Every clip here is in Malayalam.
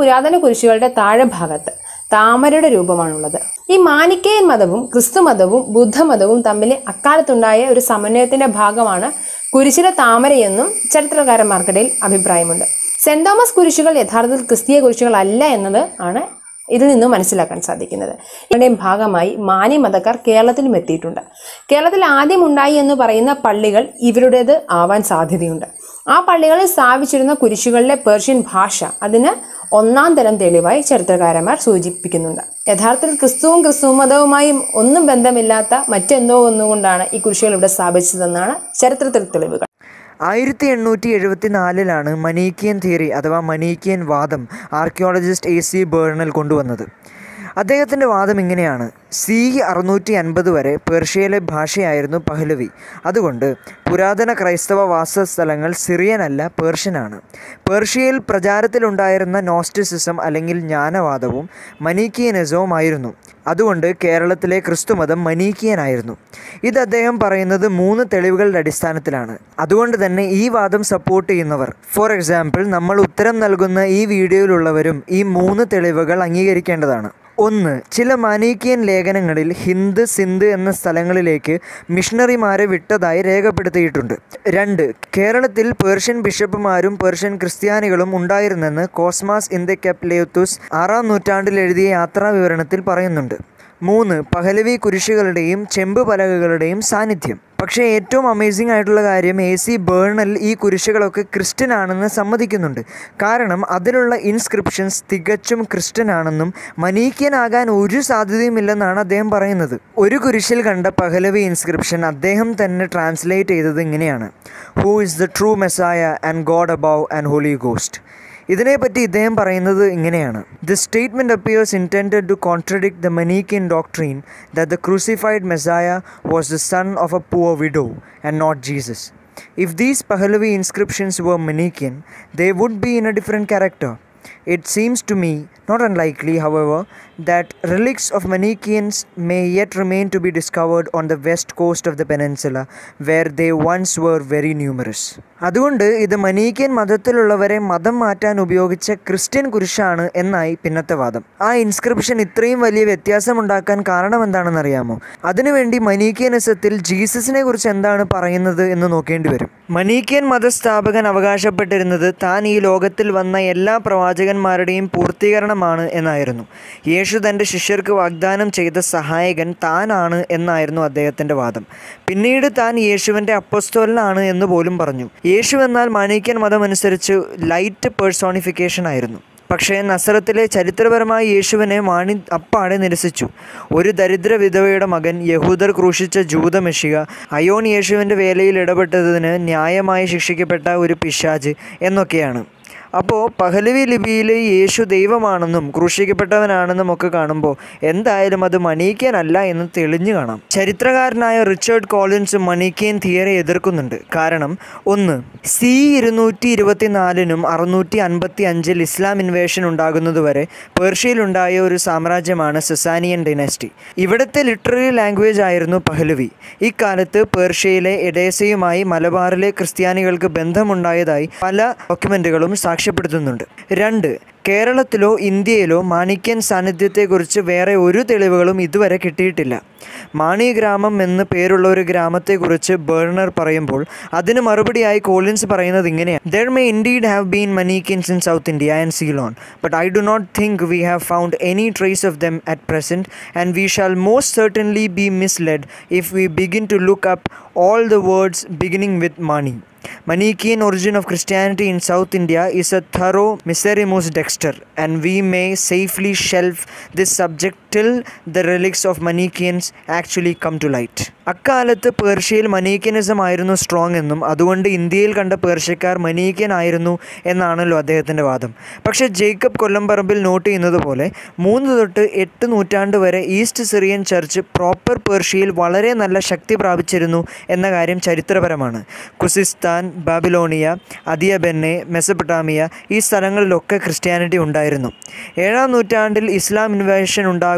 പുരാതന കുരിശുകളുടെ താഴെ ഭാഗത്ത് താമരയുടെ രൂപമാണുള്ളത് ഈ മാനിക്കേയൻ മതവും ക്രിസ്തു മതവും ബുദ്ധമതവും തമ്മിൽ അക്കാലത്തുണ്ടായ ഒരു സമന്വയത്തിന്റെ ഭാഗമാണ് കുരിശിലെ താമരയെന്നും ചരിത്രകാരന്മാർക്കിടയിൽ അഭിപ്രായമുണ്ട് സെന്റ് തോമസ് കുരിശുകൾ യഥാർത്ഥത്തിൽ ക്രിസ്തീയ കുരിശുകളല്ല എന്നത് ആണ് ഇതിൽ നിന്ന് മനസ്സിലാക്കാൻ സാധിക്കുന്നത് ഇതിൻ്റെയും ഭാഗമായി മാനി മതക്കാർ കേരളത്തിലും എത്തിയിട്ടുണ്ട് കേരളത്തിൽ ആദ്യം ഉണ്ടായി എന്ന് പറയുന്ന പള്ളികൾ ഇവരുടേത് ആവാൻ സാധ്യതയുണ്ട് ആ പള്ളികളിൽ സ്ഥാപിച്ചിരുന്ന കുരിശുകളിലെ പേർഷ്യൻ ഭാഷ അതിന് ഒന്നാം തരം തെളിവായി ചരിത്രകാരന്മാർ സൂചിപ്പിക്കുന്നുണ്ട് യഥാർത്ഥത്തിൽ ക്രിസ്തുവും ക്രിസ്തു മതവുമായും ഒന്നും ബന്ധമില്ലാത്ത മറ്റെന്തോ ഒന്നുകൊണ്ടാണ് ഈ കുരിശുകൾ ഇവിടെ സ്ഥാപിച്ചതെന്നാണ് ചരിത്രത്തിൽ തെളിവുകൾ ആയിരത്തി എണ്ണൂറ്റി എഴുപത്തി നാലിലാണ് മനീക്കിയൻ തിയറി അഥവാ മനീക്കിയൻ വാദം ആർക്കിയോളജിസ്റ്റ് എ സി ബേർണൽ കൊണ്ടുവന്നത് അദ്ദേഹത്തിൻ്റെ വാദം ഇങ്ങനെയാണ് സി അറുന്നൂറ്റി അൻപത് വരെ പേർഷ്യയിലെ ഭാഷയായിരുന്നു പഹ്ലവി അതുകൊണ്ട് പുരാതന ക്രൈസ്തവ വാസസ്ഥലങ്ങൾ സിറിയനല്ല പേർഷ്യനാണ് പേർഷ്യയിൽ പ്രചാരത്തിലുണ്ടായിരുന്ന നോസ്റ്റിസിസം അല്ലെങ്കിൽ ജ്ഞാനവാദവും മനീക്കിയനിസവും ആയിരുന്നു അതുകൊണ്ട് കേരളത്തിലെ ക്രിസ്തുമതം മനീക്കിയനായിരുന്നു ഇത് അദ്ദേഹം പറയുന്നത് മൂന്ന് തെളിവുകളുടെ അടിസ്ഥാനത്തിലാണ് അതുകൊണ്ട് തന്നെ ഈ വാദം സപ്പോർട്ട് ചെയ്യുന്നവർ ഫോർ എക്സാമ്പിൾ നമ്മൾ ഉത്തരം നൽകുന്ന ഈ വീഡിയോയിലുള്ളവരും ഈ മൂന്ന് തെളിവുകൾ അംഗീകരിക്കേണ്ടതാണ് ഒന്ന് ചില മാനീക്കിയൻ ലേഖനങ്ങളിൽ ഹിന്ദ് സിന്ധ് എന്ന സ്ഥലങ്ങളിലേക്ക് മിഷണറിമാരെ വിട്ടതായി രേഖപ്പെടുത്തിയിട്ടുണ്ട് രണ്ട് കേരളത്തിൽ പേർഷ്യൻ ബിഷപ്പുമാരും പേർഷ്യൻ ക്രിസ്ത്യാനികളും ഉണ്ടായിരുന്നെന്ന് കോസ്മാസ് ഇന്ത്യക്കപ്ലേത്തുസ് ആറാം നൂറ്റാണ്ടിൽ എഴുതിയ യാത്രാ വിവരണത്തിൽ പറയുന്നുണ്ട് മൂന്ന് പഹലവി കുരിശുകളുടെയും ചെമ്പ് പലകകളുടെയും സാന്നിധ്യം പക്ഷേ ഏറ്റവും അമേസിംഗ് ആയിട്ടുള്ള കാര്യം എ സി ബേർണൽ ഈ കുരിശുകളൊക്കെ ക്രിസ്ത്യൻ ആണെന്ന് സമ്മതിക്കുന്നുണ്ട് കാരണം അതിലുള്ള ഇൻസ്ക്രിപ്ഷൻസ് തികച്ചും ക്രിസ്ത്യൻ ആണെന്നും മനീക്യനാകാൻ ഒരു സാധ്യതയുമില്ലെന്നാണ് അദ്ദേഹം പറയുന്നത് ഒരു കുരിശിൽ കണ്ട പഹലവി ഇൻസ്ക്രിപ്ഷൻ അദ്ദേഹം തന്നെ ട്രാൻസ്ലേറ്റ് ചെയ്തത് ഇങ്ങനെയാണ് who is the true Messiah and God above and Holy Ghost ഇതിനെപ്പറ്റി ഇദ്ദേഹം പറയുന്നത് ഇങ്ങനെയാണ് the statement appears intended to contradict the Manichaean doctrine that the crucified Messiah was the son of a poor widow and not Jesus if these Pahlavi inscriptions were Manichaean, they would be in a different character. It seems to me not unlikely, however, that relics of Manichaeans may yet remain to be discovered on the west coast of the peninsula, where they once were very numerous. അതുകൊണ്ട് ഇത് മനീക്യൻ മതത്തിലുള്ളവരെ മതം മാറ്റാൻ ഉപയോഗിച്ച ക്രിസ്ത്യൻ കുരിശാണ് എന്നായി പിന്നത്തെ വാദം ആ ഇൻസ്ക്രിപ്ഷൻ ഇത്രയും വലിയ വ്യത്യാസമുണ്ടാക്കാൻ കാരണം എന്താണെന്ന് അറിയാമോ അതിനുവേണ്ടി മനീക്യനിസത്തിൽ ജീസസിനെ കുറിച്ച് എന്താണ് പറയുന്നത് എന്ന് നോക്കേണ്ടി വരും മനീക്യൻ മതസ്ഥാപകൻ അവകാശപ്പെട്ടിരുന്നത് താൻ ഈ ലോകത്തിൽ വന്ന എല്ലാ പ്രവാചകന്മാരുടെയും പൂർത്തീകരണമാണ് എന്നായിരുന്നു യേശു തൻ്റെ ശിഷ്യർക്ക് വാഗ്ദാനം ചെയ്ത സഹായകൻ താനാണ് എന്നായിരുന്നു അദ്ദേഹത്തിൻ്റെ വാദം പിന്നീട് താൻ യേശുവിൻ്റെ അപ്പസ്തോലനാണ് എന്ന് പോലും പറഞ്ഞു യേശു എന്നാൽ മാണിക്യൻ മതമനുസരിച്ച് ലൈറ്റ് പേഴ്സോണിഫിക്കേഷൻ ആയിരുന്നു പക്ഷേ നസറത്തിലെ ചരിത്രപരമായ യേശുവിനെ മാണി അപ്പാടെ നിരസിച്ചു ഒരു ദരിദ്ര വിധവയുടെ മകൻ യഹൂദർ ക്രൂശിച്ച ജൂതമെഷിക അയോൺ യേശുവിൻ്റെ വേലയിൽ ഇടപെട്ടതിന് ന്യായമായി ശിക്ഷിക്കപ്പെട്ട ഒരു പിശാജ് എന്നൊക്കെയാണ് അപ്പോൾ പഹലവി ലിപിയിൽ യേശു ദൈവമാണെന്നും ക്രൂശിക്കപ്പെട്ടവനാണെന്നും ഒക്കെ കാണുമ്പോൾ എന്തായാലും അത് മണീക്യനല്ല എന്ന് തെളിഞ്ഞു കാണാം ചരിത്രകാരനായ റിച്ചർഡ് കോളിൻസ് മണീക്യൻ തിയറി എതിർക്കുന്നുണ്ട് കാരണം ഒന്ന് സി ഇരുന്നൂറ്റി ഇരുപത്തിനാലിനും അറുന്നൂറ്റി അൻപത്തി അഞ്ചിൽ ഇസ്ലാം ഇൻവേഷൻ ഉണ്ടാകുന്നതുവരെ പേർഷ്യയിലുണ്ടായ ഒരു സാമ്രാജ്യമാണ് സെസാനിയൻ ഡൈനാസ്റ്റി ഇവിടുത്തെ ലിറ്റററി ലാംഗ്വേജ് ആയിരുന്നു പഹലവി ഇക്കാലത്ത് പേർഷ്യയിലെ എഡേസയുമായി മലബാറിലെ ക്രിസ്ത്യാനികൾക്ക് ബന്ധമുണ്ടായതായി പല ഡോക്യുമെൻറ്റുകളും സാക്ഷ്യപ്പെടുത്തുന്നുണ്ട് രണ്ട് കേരളത്തിലോ ഇന്ത്യയിലോ മാണിക്യൻ സാന്നിധ്യത്തെക്കുറിച്ച് വേറെ ഒരു തെളിവുകളും ഇതുവരെ കിട്ടിയിട്ടില്ല മാണി ഗ്രാമം എന്ന് പേരുള്ള ഒരു ഗ്രാമത്തെക്കുറിച്ച് ബേർണർ പറയുമ്പോൾ അതിന് മറുപടിയായി കോളിൻസ് പറയുന്നത് ഇങ്ങനെയാണ് there may indeed have been Manichaeans in South India and Ceylon but I do not think we have found any trace of them at present and we shall most certainly be misled if we begin to look up all the words beginning with Mani. Manichaean origin of Christianity in South India is a thorough Miserrimus Dexter, and we may safely shelve this subject till the relics of Manichaeans actually come to light. അക്കാലത്ത് പേർഷ്യയിൽ മനീക്യനിസം ആയിരുന്നു സ്ട്രോങ് എന്നും അതുകൊണ്ട് ഇന്ത്യയിൽ കണ്ട പേർഷ്യക്കാർ മനീക്യൻ ആയിരുന്നു എന്നാണല്ലോ അദ്ദേഹത്തിൻ്റെ വാദം പക്ഷേ ജേക്കബ് കൊല്ലംപറമ്പിൽ നോട്ട് ചെയ്യുന്നത് പോലെ മൂന്ന് തൊട്ട് എട്ട് നൂറ്റാണ്ട് വരെ ഈസ്റ്റ് സിറിയൻ ചർച്ച് പ്രോപ്പർ പേർഷ്യയിൽ വളരെ നല്ല ശക്തി പ്രാപിച്ചിരുന്നു എന്ന കാര്യം ചരിത്രപരമാണ് കുസിസ്ഥാൻ ബാബിലോണിയ അദിയബെന്നെ മെസപ്പൊട്ടാമിയ ഈ സ്ഥലങ്ങളിലൊക്കെ ക്രിസ്ത്യാനിറ്റി ഉണ്ടായിരുന്നു ഏഴാം നൂറ്റാണ്ടിൽ ഇസ്ലാം ഇൻവേഷൻ ഉണ്ടാകും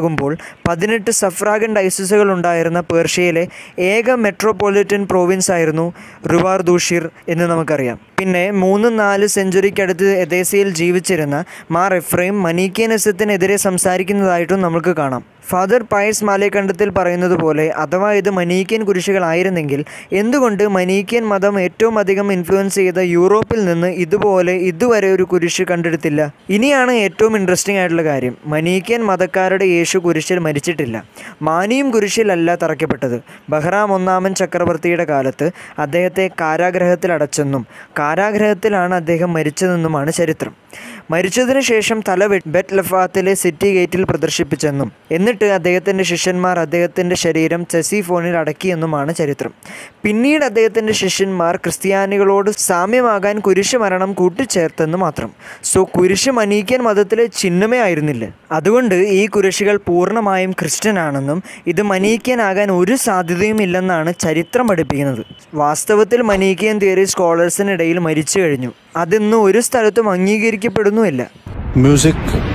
ആകുമ്പോൾ പതിനെട്ട് സഫ്രാഗൻ ഡൈസസുകൾ ഉണ്ടായിരുന്ന പേർഷ്യയിലെ ഏക മെട്രോപൊളിറ്റൻ പ്രോവിൻസ് ആയിരുന്നു റുവാർ ദൂഷിർ എന്ന് നമുക്കറിയാം പിന്നെ മൂന്ന് നാല് സെഞ്ചുറിക്കടുത്ത് എദേസയിൽ ജീവിച്ചിരുന്ന മാർ എഫ്രൈം മനീക്കിയനിസത്തിനെതിരെ സംസാരിക്കുന്നതായിട്ടും നമുക്ക് കാണാം ഫാദർ പയസ് മാലേക്കണ്ടത്തിൽ പറയുന്നത് പോലെ അഥവാ ഇത് മനീക്യൻ കുരിശുകളായിരുന്നെങ്കിൽ എന്തുകൊണ്ട് മനീക്യൻ മതം ഏറ്റവും അധികം ഇൻഫ്ലുവൻസ് ചെയ്ത യൂറോപ്പിൽ നിന്ന് ഇതുപോലെ ഇതുവരെ ഒരു കുരിശ് കണ്ടെടുത്തില്ല ഇനിയാണ് ഏറ്റവും ഇൻട്രസ്റ്റിംഗ് ആയിട്ടുള്ള കാര്യം മനീക്യൻ മതക്കാരുടെ യേശു കുരിശിൽ മരിച്ചിട്ടില്ല മാനിയും കുരിശിലല്ല തറയ്ക്കപ്പെട്ടത് ബഹ്റാം ഒന്നാമൻ ചക്രവർത്തിയുടെ കാലത്ത് അദ്ദേഹത്തെ കാരാഗ്രഹത്തിൽ അടച്ചെന്നും കാരാഗ്രഹത്തിലാണ് അദ്ദേഹം മരിച്ചതെന്നുമാണ് ചരിത്രം മരിച്ചതിന് ശേഷം തല വെ- ബെറ്റ് ലഫാത്തിലെ സിറ്റി ഗേറ്റിൽ പ്രദർശിപ്പിച്ചെന്നും എന്നിട്ട് അദ്ദേഹത്തിൻ്റെ ശിഷ്യന്മാർ അദ്ദേഹത്തിൻ്റെ ശരീരം ചെസിഫോണിൽ അടക്കിയെന്നുമാണ് ചരിത്രം പിന്നീട് അദ്ദേഹത്തിൻ്റെ ശിഷ്യന്മാർ ക്രിസ്ത്യാനികളോട് സാമ്യമാകാൻ കുരിശ് മരണം കൂട്ടിച്ചേർത്തെന്ന് മാത്രം സോ കുരിശ് മനീക്യൻ മതത്തിലെ ചിഹ്നമേ ആയിരുന്നില്ല അതുകൊണ്ട് ഈ കുരിശുകൾ പൂർണ്ണമായും ക്രിസ്ത്യനാണെന്നും ഇത് മനീക്യനാകാൻ ഒരു സാധ്യതയും ഇല്ലെന്നാണ് ചരിത്രം പഠിപ്പിക്കുന്നത് വാസ്തവത്തിൽ മനീക്യൻ തിയറി സ്കോളേഴ്സിനിടയിൽ മരിച്ചു കഴിഞ്ഞു അതിന്ന് ഒരു സ്ഥലത്തും അംഗീകരിക്കപ്പെടുന്നുമില്ല Music